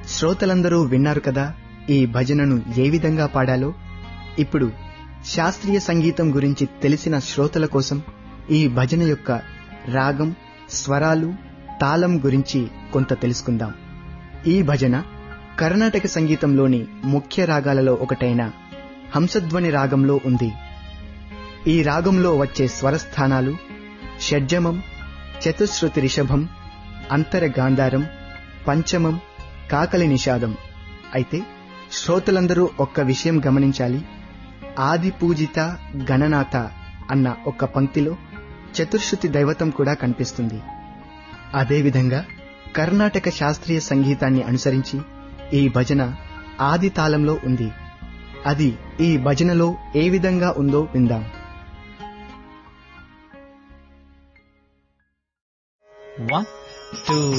శ్రోతలందరూ విన్నారు కదా ఈ భజనను ఏ విధంగా పాడాలో ఇప్పుడు శాస్త్రీయ సంగీతం గురించి తెలిసిన శ్రోతల కోసం ఈ భజన యొక్క రాగం స్వరాలు తాళం గురించి కొంత తెలుసుకుందాం ఈ భజన కర్ణాటక సంగీతంలోని ముఖ్య రాగాలలో ఒకటైన హంసధ్వని రాగంలో ఉంది ఈ రాగంలో వచ్చే స్వరస్థానాలు షడ్జమం చతుశ్రుతి రిషభం అంతర గాంధారం పంచమం కాకలి నిషాదం అయితే శ్రోతలందరూ ఒక్క విషయం గమనించాలి ఆది పూజిత గణనాథ అన్న ఒక్క పంక్తిలో చతుర్శృతి దైవతం కూడా కనిపిస్తుంది అదేవిధంగా కర్ణాటక శాస్త్రీయ సంగీతాన్ని అనుసరించి ఈ భజన ఆది తాళంలో ఉంది అది ఈ భజనలో ఏ విధంగా ఉందో విందాం One, two,